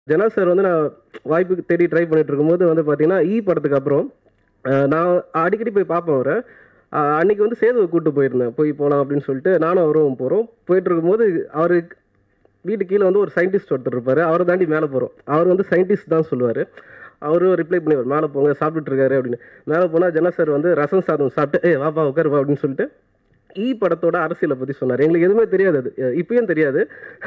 ஜனா sir வந்து நான் வாய்ப்புக்கு தேடி ட்ரை பண்ணிட்டு இருக்கும்போது வந்து பார்த்தீங்கன்னா ஈ படத்துக்கு அப்புறம் அஹ், நான் அடிக்கடி போய் பார்ப்பேன் அவரை அஹ், அன்னைக்கு வந்து சேதுவை கூட்டு போயிருந்தேன் போய் போகலாம் அப்படின்னு சொல்லிட்டு நானும் அவரும் போகிறோம் போயிட்டு இருக்கும்போது அவர் வீட்டு கீழே வந்து ஒரு சயின்டிஸ்ட் ஒருத்தர் இருப்பார் அவரை தாண்டி மேலே போகிறோம் அவர் வந்து சயின்டிஸ்ட் தான் சொல்லுவார் அவரும் ரிப்ளை பண்ணிவார் மேலே போங்க சாப்பிட்டுட்டு இருக்காரு அப்படின்னு மேலே போனால் ஜனா சார் வந்து ரசம் சாதம் சாப்பிட்டு ஏ வாப்பா உட்காருப்பா அப்படின்னு சொல்லிட்டு ஈ படத்தோட அரசியலை பற்றி சொன்னார் எங்களுக்கு எதுவுமே தெரியாது அது அஹ் இப்பயும் தெரியாது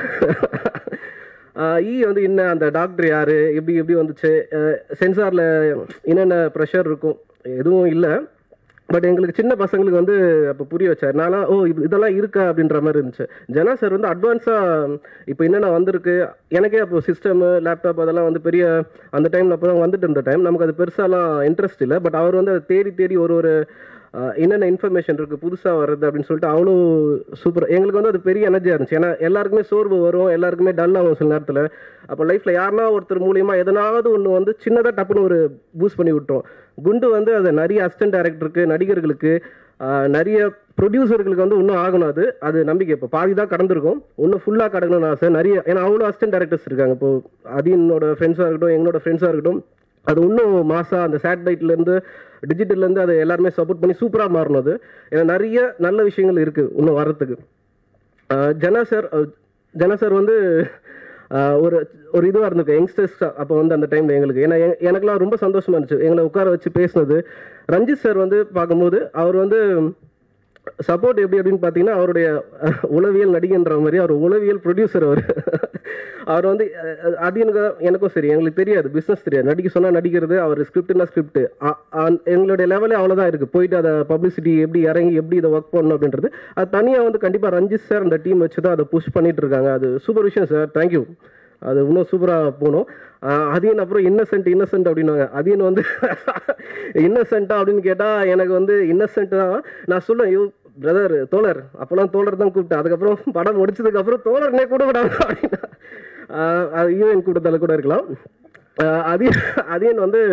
ஆஹ் ஈ வந்து என்ன அந்த டாக்டர் யார் எப்படி எப்படி வந்துச்சு சென்சாரில் என்னென்ன ப்ரெஷர் இருக்கும் எதுவும் இல்லை பட் எங்களுக்கு சின்ன பசங்களுக்கு வந்து அப்போ புரிய வச்சார் நான்லாம் ஓ இது- இதெல்லாம் இருக்கா அப்படின்ற மாதிரி இருந்துச்சு ஜனா சார் வந்து அட்வான்ஸாக இப்போ என்னென்ன வந்திருக்கு எனக்கே அப்போ சிஸ்டமு லேப்டாப் அதெல்லாம் வந்து பெரிய அந்த டைமில் அப்போ தான் வந்துட்டு இருந்த டைம் நமக்கு அது பெருசாலாம் இன்ட்ரெஸ்ட் இல்லை பட் அவர் வந்து அதை தேடி தேடி ஒரு ஒரு ஆஹ், என்னென்ன இன்ஃபர்மேஷன் இருக்குது புதுசாக வருது அப்படின்னு சொல்லிட்டு அவ்வளோ சூப்பர் எங்களுக்கு வந்து அது பெரிய எனர்ஜியாக இருந்துச்சு ஏன்னா எல்லாருக்குமே சோர்வு வரும் எல்லாருக்குமே டல் ஆகும் சில நேரத்தில் அப்போ லைஃப்பில் யாருனா ஒருத்தர் மூலியமாக எதனாவது ஒன்று வந்து சின்னதாக டப்புன்னு ஒரு பூஸ்ட் பண்ணி விட்டோம் குண்டு வந்து அது நிறைய அசிஸ்டன்ட் டைரக்டருக்கு நடிகர்களுக்கு ஆஹ், நிறைய ப்ரொடியூசர்களுக்கு வந்து இன்னும் ஆகணும் அது அது நம்பிக்கை இப்போ பாதி தான் கடந்திருக்கும் இன்னும் ஃபுல்லாக கடக்கணும்னு ஆசை நிறைய ஏன்னா அவ்வளோ அசிஸ்டன்ட் டேரக்டர்ஸ் இருக்காங்க இப்போ அதீனோட ஃப்ரெண்ட்ஸாக இருக்கட்டும் எங்களோட ஃப்ரெண்ட்ஸாக இருக்கட்டும் அது இன்னும் மாசா அந்த சேட்டலைட்லேருந்து டிஜிட்டல்லேருந்து அதை எல்லாருமே சப்போர்ட் பண்ணி சூப்பராக மாறணும் அது ஏன்னா நிறைய நல்ல விஷயங்கள் இருக்குது இன்னும் வர்றதுக்கு ஆஹ் ஜனா சார் அஹ் ஜனா சார் வந்து ஆஹ் ஒரு ஒரு இதுவாக இருந்திருக்கு யங்ஸ்டர்ஸ் அப்போ வந்து அந்த டைமில் எங்களுக்கு ஏன்னா எ- எனக்கெல்லாம் ரொம்ப சந்தோஷமா இருந்துச்சு எங்களை உட்கார வச்சு பேசுனது ரஞ்சித் சார் வந்து பார்க்கும்போது அவர் வந்து சப்போர்ட் எப்படி அப்படின்னு பார்த்தீங்கன்னா அவருடைய அஹ், உளவியல் நடிகன்ற மாதிரி அவர் உளவியல் ப்ரொடியூசர் அவர் அவர் வந்து அஹ், அது எனக்கு எனக்கும் சரி எங்களுக்கு தெரியாது பிஸ்னஸ் தெரியாது நடிக்க சொன்னால் நடிக்கிறது அவர் ஸ்கிரிப்ட்னா ஸ்கிரிப்ட் எங்களுடைய லெவலே அவ்வளோதான் இருக்குது போயிட்டு அதை பப்ளிசிட்டி எப்படி இறங்கி எப்படி இதை ஒர்க் பண்ணணும் அப்படின்றது அது தனியாக வந்து கண்டிப்பாக ரஞ்சித் சார் அந்த டீம் வச்சு தான் அதை புஷ் பண்ணிட்டு இருக்காங்க அது சூப்பர் விஷயம் சார் தேங்க்யூ அது இன்னும் சூப்பராக போகணும் அதியன் அப்புறம் இன்னசென்ட் இன்னசென்ட் அப்படின்னுவாங்க அதியன் வந்து இன்னசென்ட்டா அப்படின்னு கேட்டால் எனக்கு வந்து இன்னசென்ட் தான் நான் சொல்லுவேன் ஐயோ பிரதர் தோழர் அப்போலாம் தோழர் தான் கூப்பிட்டேன் அதுக்கப்புறம் படம் முடிச்சதுக்கப்புறம் தோழர்னே கூட விடாது அப்படின்னா ஆஹ் அது ஹீரோயின் கூட்டத்தில் கூட இருக்கலாம் ஆஹ் அது அதியன் வந்து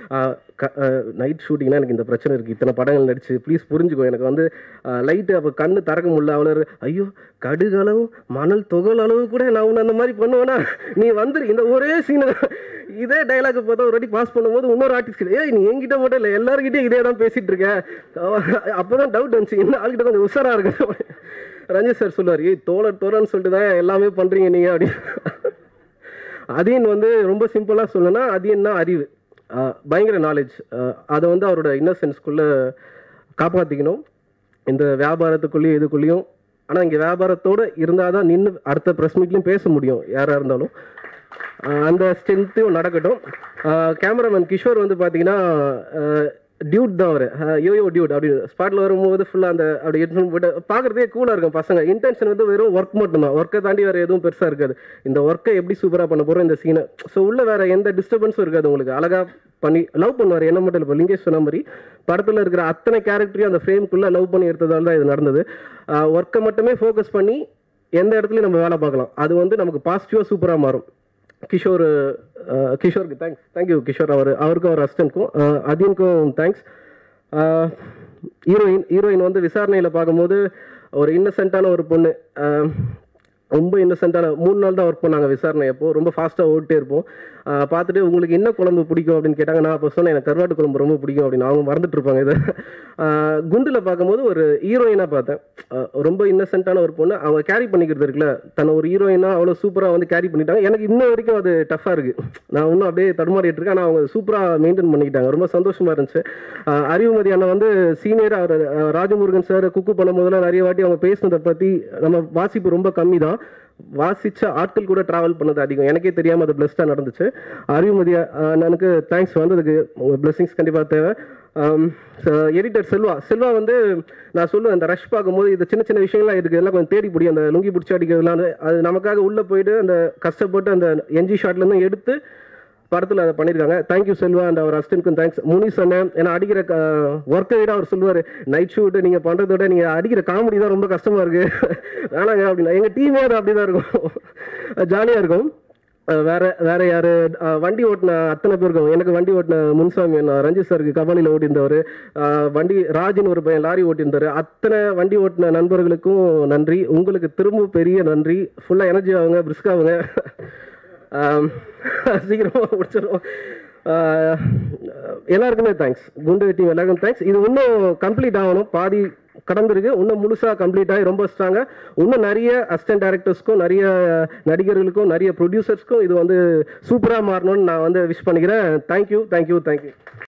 நைட் ஷூட்டிங்னா எனக்கு இந்த பிரச்சனை இருக்குது இத்தனை படங்கள் நடிச்சு ப்ளீஸ் புரிஞ்சுக்கோ எனக்கு வந்து லைட்டு அப்போ கண்ணு திறக்க முடியல அவ்வளோ ஐயோ கடுகளவு மணல் தொகல் அளவு கூட நான் உன்னை அந்த மாதிரி பண்ணுவேனா நீ வந்துரு இந்த ஒரே சீனு இதே டைலாக் பார்த்தா ஒரு வாட்டி பாஸ் பண்ணும்போது இன்னொரு ஆர்டிஸ்ட் ஏய் நீ என்கிட்ட மட்டும் இல்லை எல்லாருக்கிட்டையும் இதே தான் பேசிட்டு இருக்க அப்போ தான் டவுட் வந்துச்சு இந்த ஆள்கிட்ட கொஞ்சம் உஷாரா இருக்கு ரஞ்சித் சார் சொல்லுவார் ஏய் தோழர் தோழர்னு சொல்லிட்டு தான் எல்லாமே பண்ணுறீங்க நீங்கள் அப்படின்னு அதியன் வந்து ரொம்ப சிம்பிளாக சொல்லணும்னா அதியன்னா அறிவு ஆஹ் பயங்கர நாலேஜ் அதை வந்து அவரோட இன்னசென்ஸ்குள்ளே காப்பாற்றிக்கணும் இந்த வியாபாரத்துக்குள்ளேயும் இதுக்குள்ளேயும் ஆனால் இங்கே வியாபாரத்தோடு இருந்தால் தான் நின்று அடுத்த ப்ரெஸ் மீட்லேயும் பேச முடியும் யாராக இருந்தாலும் ஆஹ் அந்த ஸ்ட்ரென்த்தையும் நடக்கட்டும் கேமராமேன் கிஷோர் வந்து பார்த்தீங்கன்னா டியூட் தான் அவர் யோயோ டியூட் அப்படி ஸ்பாட்டில் வரும்போது ஃபுல்லாக அந்த அப்படி ஹெட்ஃபோன் போட்டு பார்க்குறதே கூலாக இருக்கும் பசங்க இன்டென்ஷன் வந்து வெறும் ஒர்க் மட்டும்தான் ஒர்க்கை தாண்டி வேறு எதுவும் பெருசாக இருக்காது இந்த ஒர்க்கை எப்படி சூப்பராக பண்ண போகிறோம் இந்த சீனை ஸோ உள்ள வேறு எந்த டிஸ்டர்பன்ஸும் இருக்காது உங்களுக்கு அழகாக பண்ணி லவ் பண்ணுவார் என்ன மட்டும் இப்போ லிங்கேஷ் சொன்ன மாதிரி படத்தில் இருக்கிற அத்தனை கேரக்டரையும் அந்த ஃப்ரேம்குள்ளே லவ் பண்ணி எடுத்ததால தான் இது நடந்தது ஒர்க்கை மட்டுமே ஃபோக்கஸ் பண்ணி எந்த இடத்துலையும் நம்ம வேலை பார்க்கலாம் அது வந்து நமக்கு பாசிட்டிவாக சூப்பராக மாறும் கிஷோர் அஹ், கிஷோருக்கு தேங்க்ஸ் தேங்க்யூ கிஷோர் அவர் அவருக்கும் அவர் அசிஸ்டன்ட்க்கும் அதியனுக்கும் தேங்க்ஸ் ஹீரோயின் ஹீரோயின் வந்து விசாரணையில் பார்க்கும்போது ஒரு இன்னசென்ட்டான ஒரு பொண்ணு அஹ், ரொம்ப இன்னசென்ட்டான மூணு நாள் தான் ஒர்க் பண்ணாங்க விசாரணை அப்போ ரொம்ப ஃபாஸ்ட்டாக ஓடிட்டே இருப்போம் அஹ், பார்த்துட்டு உங்களுக்கு என்ன குழம்பு பிடிக்கும் அப்படின்னு கேட்டாங்க நான் அப்போ சொன்னேன் எனக்கு கருவாட்டு குழம்பு ரொம்ப பிடிக்கும் அப்படின்னு அவங்க மறந்துட்டு இருப்பாங்க இதை அஹ், குண்டுல பார்க்கும்போது ஒரு ஹீரோயினாக பார்த்தேன் அஹ், ரொம்ப இன்னசென்ட்டான ஒரு பொண்ணு அவங்க கேரி பண்ணிக்கிறது இருக்குல்ல தன்னை ஒரு ஹீரோயினாக அவ்வளோ சூப்பராக வந்து கேரி பண்ணிட்டாங்க எனக்கு இன்ன வரைக்கும் அது டஃப்பாக இருக்குது நான் இன்னும் அப்படியே தடுமாறிட்டு இருக்கேன் ஆனால் அவங்க சூப்பராக மெயின்டைன் பண்ணிக்கிட்டாங்க ரொம்ப சந்தோஷமாக இருந்துச்சு அஹ், அறிவுமதி அண்ணன் வந்து சீனியர் அவர் அஹ், ராஜமுருகன் சார் குக்கு பண்ணும் போதெல்லாம் நிறைய வாட்டி அவங்க பேசினதை பற்றி நம்ம வாசிப்பு ரொம்ப கம்மி தான் வாசிச்ச ஆட்கள் கூட டிராவல் பண்ணது அதிகம் எனக்கே தெரியாமல் அது பிளஸ்டாக நடந்துச்சு அறிவுமதி அஹ், அண்ணனுக்கு தேங்க்ஸ் வந்ததுக்கு உங்கள் பிளெஸிங்ஸ் கண்டிப்பாக தேவை எடிட்டர் செல்வா செல்வா வந்து நான் சொல்லுவேன் அந்த ரஷ் பார்க்கும்போது இது சின்ன சின்ன விஷயங்கள்லாம் இருக்குது எல்லாம் கொஞ்சம் தேடி பிடி அந்த லுங்கி பிடிச்சி அடிக்கிறதுலாம் வந்து அது நமக்காக உள்ளே போயிட்டு அந்த கஷ்டப்பட்டு அந்த என்ஜி ஷாட்லேருந்து எடுத்து படத்தில் அதை பண்ணியிருக்காங்க தேங்க்யூ செல்வா அண்ட் அவர் அசிஸ்டன்ட்க்கும் தேங்க்ஸ் முனிஸ் அண்ணன் ஏன்னா அடிக்கிற ஒர்க்கை விட அவர் சொல்லுவார் நைட் ஷூட்டு நீங்கள் பண்ணுறத விட நீங்கள் அடிக்கிற காமெடி தான் ரொம்ப கஷ்டமாக இருக்குது வேணாங்க அப்படின்னா எங்கள் டீமே அது அப்படி தான் இருக்கும் ஜாலியாக இருக்கும் அஹ் வேற வேற யாரு அஹ் வண்டி ஓட்டின அத்தனை பேருக்கும் எனக்கு வண்டி ஓட்டின முன்சாமி அண்ணா ரஞ்சித் சாருக்கு கபாலியில் ஓட்டியிருந்தவர் அஹ் வண்டி ராஜின் ஒரு பையன் லாரி ஓட்டியிருந்தாரு அத்தனை வண்டி ஓட்டின நண்பர்களுக்கும் நன்றி உங்களுக்கு திரும்ப பெரிய நன்றி ஃபுல்லாக எனர்ஜி ஆகுங்க பிரிஸ்க் ஆகுங்க ஆம், சீக்கிரமாக முடிச்சிடும் எல்லாருக்குமே தேங்க்ஸ் குண்டு டீம் எல்லாருக்கும் தேங்க்ஸ் இது இன்னும் கம்ப்ளீட் ஆகணும் பாதி கடந்திருக்கு இன்னும் முழுசாக கம்ப்ளீட் ஆகி ரொம்ப ஸ்ட்ராங்காக இன்னும் நிறைய அசிஸ்டன்ட் டேரக்டர்ஸ்க்கும் நிறைய நடிகர்களுக்கும் நிறைய ப்ரொடியூசர்ஸ்க்கும் இது வந்து சூப்பராக மாறணும்னு நான் வந்து விஷ் பண்ணிக்கிறேன் தேங்க்யூ தேங்க்யூ தேங்க்யூ